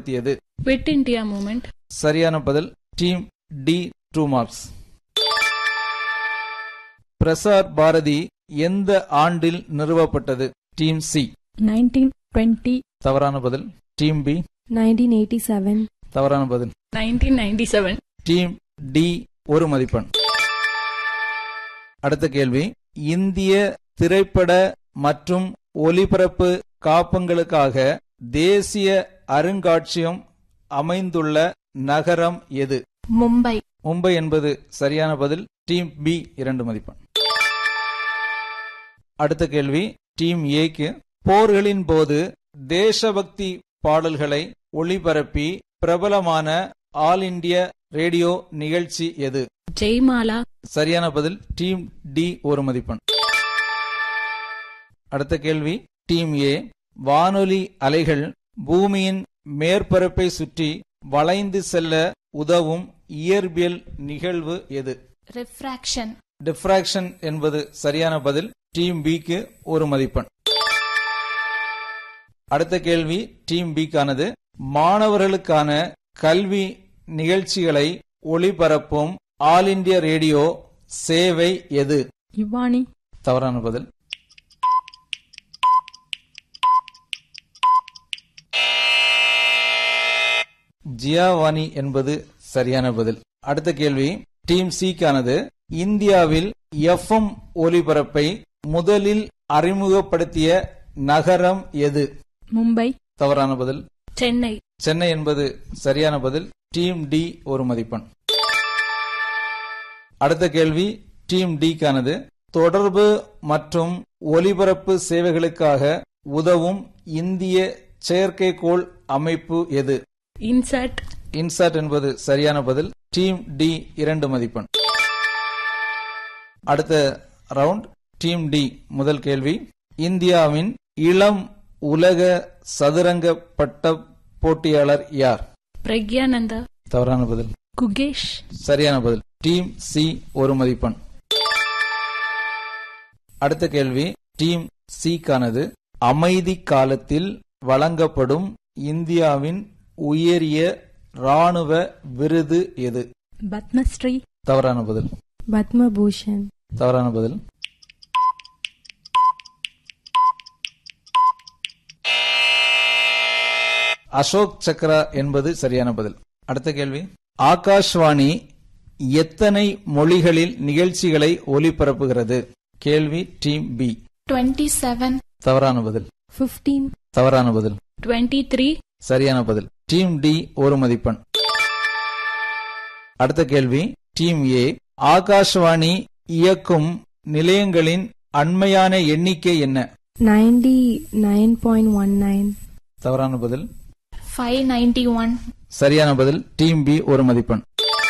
ஏற்படுத்தியது Quit India movement. சரியான பதில் team D two marks Prasar Bharati எந்த ஆண்டில் நிறுவப்பட்டது டீம் சி 1920, தவறான பதில் டீம் பி 1987, தவறான பதில் 1997. டீம் டி ஒரு மதிப்பெண் அடுத்த கேள்வி இந்திய திரைப்பட மற்றும் ஒலிபரப்பு காப்பங்களுக்காக தேசிய அருங்காட்சியகம் அமைந்துள்ள நகரம் எது Mumbai. மும்பை என்பது சரியான பதில் டீம் பி இரண்டு மதிப்பெண் அடுத்த கேள்வி டீம் ஏக்கு போர்களின் போது தேசபக்தி பாடல்களை ஒளிபரப்பி பிரபலமான ஆல் இந்திய ரேடியோ நிகழ்ச்சி எது Jaymala. சரியான பதில் டீம் டி ஒரு மதிப்பெண் அடுத்த கேள்வி டீம் ஏ வானொலி அலைகள் பூமியின் மேற்பரப்பை சுற்றி வளைந்து செல்ல உதவும் இயற்பியல் நிகழ்வு எது Refraction. டிஃப்ராக்ஷன் என்பது சரியான பதில் டீம் பிக்கு ஒரு மதிப்பெண் அடுத்த கேள்வி டீம் பிக்கானது மாணவர்களுக்கான கல்வி நிகழ்ச்சிகளை ஒளிபரப்பும் ஆல் இந்தியா ரேடியோ சேவை எது Ivani, தவறான பதில் ஜியாவானி என்பது சரியான பதில் அடுத்த கேள்வி டீம் சிக்கானது இந்தியாவில் எஃப்எம் ஒலிபரப்பை முதலில் அறிமுகப்படுத்திய நகரம் எது Mumbai, தவறான பதில் Chennai. சென்னை என்பது சரியான பதில் டீம் டி ஒரு மதிப்பெண் அடுத்த கேள்வி டீம் டிக்கானது தொடர்பு மற்றும் ஒலிபரப்பு சேவைகளுக்காக உதவும் இந்திய செயற்கைக்கோள் அமைப்பு எது Insat. இன்சாட் என்பது சரியான பதில் டீம் டி இரண்டு மதிப்பெண் அடுத்த ரவுண்ட் டீம் டி முதல் கேள்வி இந்தியாவின் இளம் உலக சதுரங்க பட்ட போட்டியாளர் யார் Pragyananda. தவறான பதில் Kugesh. சரியான பதில் டீம் சி ஒரு மதிப்பெண் அடுத்த கேள்வி டீம் சிக்கானது அமைதி காலத்தில் வழங்கப்படும் இந்தியாவின் உயரிய ராணுவ விருது எது Batma Shri, தவறான பதில் Batma Bhushan, தவறான பதில் அசோக் சக்ரா என்பது சரியான பதில் அடுத்த கேள்வி ஆகாஷ்வாணி எத்தனை மொழிகளில் நிகழ்ச்சிகளை ஒலிபரப்புகிறது கேள்வி டீம் பி 27. தவறான பதில் 15, தவறான பதில் 23. சரியான பதில் டீம் டி ஒரு மதிப்பெண் அடுத்த கேள்வி டீம் ஏ ஆகாஷ்வாணி இயக்கும் நிலையங்களின் அண்மையான எண்ணிக்கை என்ன 99.19, தவறான பதில் 591. சரியான பதில் டீம் பி ஒரு மதிப்பெண்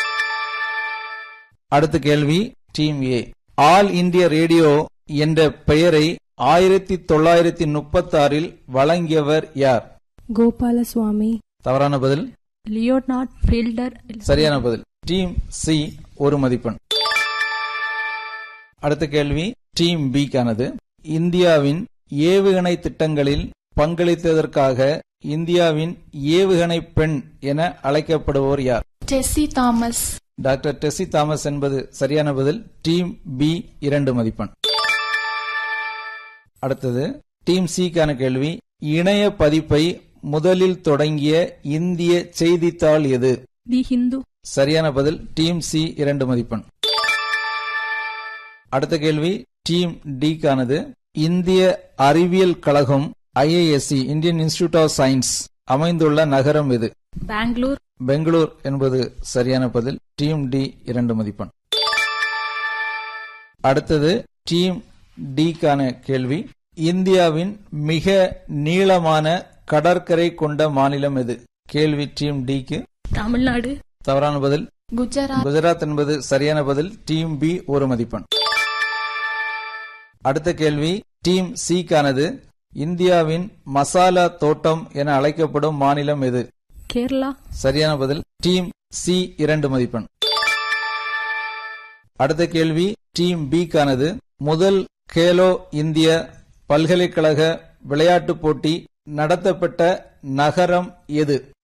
அடுத்த கேள்வி team A all India radio என்ற பெயரை ஆயிரத்தி தொள்ளாயிரத்தி முப்பத்தி ஆறில் வழங்கியவர் யார் Gopala Swami, தவறான பதில் Leonard Fielder, சரியான பதில் டீம் சி ஒரு மதிப்பெண் அடுத்த கேள்வி டீம் பி க்கானது இந்தியாவின் ஏவுகணை திட்டங்களில் பங்களித்ததற்காக இந்தியாவின் ஏவுகணை பெண் என அழைக்கப்படுவோர் யார் Tessie Thomas. Doctor Tessy Thomas என்பது சரியான பதில் டீம் பி இரண்டு மதிப்பெண் அடுத்தது டீம் சிக்கான கேள்வி இணைய பதிப்பை முதலில் தொடங்கிய இந்திய செய்தித்தாள் எது The Hindu, சரியான பதில் டீம் சி இரண்டு மதிப்பெண் அடுத்த கேள்வி டீம் டி க்கானது இந்திய அறிவியல் கழகம் IISc Indian institute of science அமைந்துள்ள நகரம் எது Bangalore. பெங்களூர் என்பது சரியான பதில் டீம் டி இரண்டு மதிப்பெண் அடுத்தது டீம் டிக்கான கேள்வி இந்தியாவின் மிக நீளமான கடற்கரை கொண்ட மாநிலம் எது கேள்வி டீம் டிக்கு Tamil Nadu. தவறான பதில் Gujarat. குஜராத் என்பது சரியான பதில் டீம் பி ஒரு மதிப்பெண் அடுத்த கேள்வி டீம் சிக்கானது இந்தியாவின் மசாலா தோட்டம் என அழைக்கப்படும் மாநிலம் எது Kerala, சரியான பதில் டீம் சி இரண்டு மதிப்பெண் அடுத்த கேள்வி டீம் பி க்கானது முதல் கேலோ இந்திய பல்கலைக்கழக விளையாட்டுப் போட்டி நடத்தப்பட்ட நகரம் எது